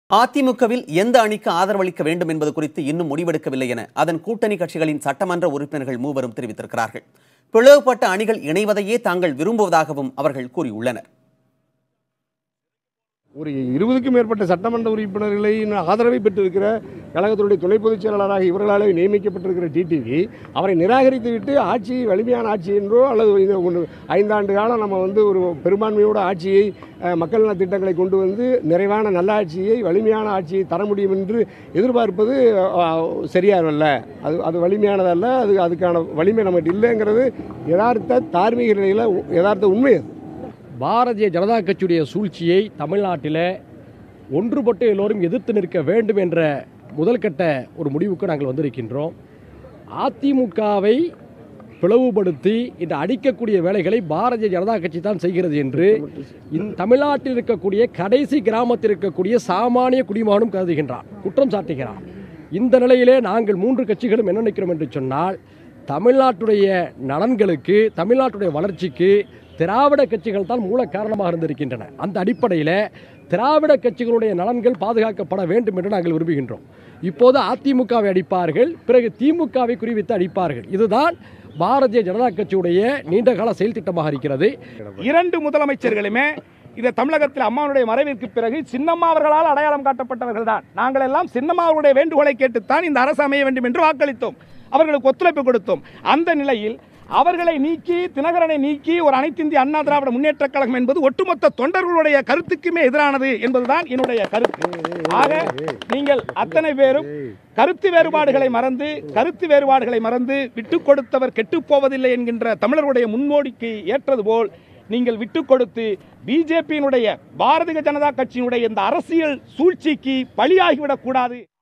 அதிமுகவில் எந்த அணிக்கு ஆதரவளிக்க வேண்டும் என்பது குறித்து இன்னும் முடிவெடுக்கவில்லை என அதன் கூட்டணி கட்சிகளின் சட்டமன்ற உறுப்பினர்கள் மூவரும் தெரிவித்திருக்கிறார்கள் பிளவுபட்ட அணிகள் இணைவதையே தாங்கள் விரும்புவதாகவும் அவர்கள் கூறியுள்ளனர் ஒரு இருபதுக்கும் மேற்பட்ட சட்டமன்ற உறுப்பினர்களின் ஆதரவை பெற்றிருக்கிற கழகத்தினுடைய துணை பொதுச் செயலாளராக இவர்களாலே நியமிக்கப்பட்டிருக்கிற டிடிவி அவரை நிராகரித்து விட்டு ஆட்சி வலிமையான ஆட்சி என்றோ அல்லது இது ஒன்று ஐந்தாண்டு காலம் நம்ம வந்து ஒரு பெரும்பான்மையோட ஆட்சியை அஹ், மக்கள் நல திட்டங்களை கொண்டு வந்து நிறைவான நல்ல ஆட்சியை வலிமையான ஆட்சியை தர முடியும் என்று எதிர்பார்ப்பது அஹ், சரியானல்ல அது அது வலிமையானதல்ல அது அதுக்கான வலிமை நம்மகிட்ட இல்லைங்கிறது யதார்த்த தார்மீக நிலையில் யதார்த்த உண்மை அது பாரதிய ஜனதா கட்சியுடைய சூழ்ச்சியை தமிழ்நாட்டில் ஒன்றுபட்டு எல்லோரும் எதிர்த்து நிற்க வேண்டும் என்ற முதல்கட்ட ஒரு முடிவுக்கு நாங்கள் வந்திருக்கின்றோம் அதிமுகவை பிளவுபடுத்தி இந்த அடிக்கக்கூடிய வேலைகளை பாரதிய ஜனதா கட்சி தான் செய்கிறது என்று இந்த தமிழ்நாட்டில் இருக்கக்கூடிய கடைசி கிராமத்தில் இருக்கக்கூடிய சாமானிய குடிமகனும் கருதுகின்றான் குற்றம் சாட்டுகிறான் இந்த நிலையிலே நாங்கள் மூன்று கட்சிகளும் என்ன நினைக்கிறோம் என்று சொன்னால் தமிழ்நாட்டுடைய நலன்களுக்கு தமிழ்நாட்டுடைய வளர்ச்சிக்கு திராவிட கட்சிகள் தான் மூல காரணமாக இருந்திருக்கின்றன அந்த அடிப்படையில் திராவிட கட்சிகளுடைய நலன்கள் பாதுகாக்கப்பட வேண்டும் என்று நாங்கள் விரும்புகின்றோம் இப்போது அதிமுகவை அடிப்பார்கள் பிறகு திமுகவை குறிவித்து அடிப்பார்கள் இதுதான் பாரதிய ஜனதா கட்சியுடைய நீண்டகால செயல் திட்டமாக இருக்கிறது இரண்டு முதலமைச்சர்களுமே இந்த தமிழகத்தில் அம்மாவுடைய மறைவிற்கு பிறகு சின்னம்மா அவர்களால் அடையாளம் காட்டப்பட்டவர்கள் தான் நாங்கள் எல்லாம் சின்னம்மா அவருடைய வேண்டுகோளை கேட்டுத்தான் இந்த அரசு அமைய வேண்டும் என்று வாக்களித்தோம் அவர்களுக்கு ஒத்துழைப்பு கொடுத்தோம் அந்த நிலையில் அவர்களை நீக்கி தினகரனை நீக்கி ஒரு அனைத்து இந்திய அண்ணா திராவிட முன்னேற்ற கழகம் என்பது ஒட்டுமொத்த தொண்டர்களுடைய கருத்துக்குமே எதிரானது என்பதுதான் என்னுடைய கருத்து ஆக நீங்கள் அத்தனை பேரும் கருத்து வேறுபாடுகளை மறந்து கருத்து வேறுபாடுகளை மறந்து விட்டுக் கொடுத்தவர் கெட்டுப் போவதில்லை என்கின்ற தமிழர்களுடைய முன்னோடிக்கு ஏற்றது போல் நீங்கள் விட்டுக் கொடுத்து பிஜேபியினுடைய பாரதிய ஜனதா கட்சியினுடைய இந்த அரசியல் சூழ்ச்சிக்கு பலியாகிவிடக் கூடாது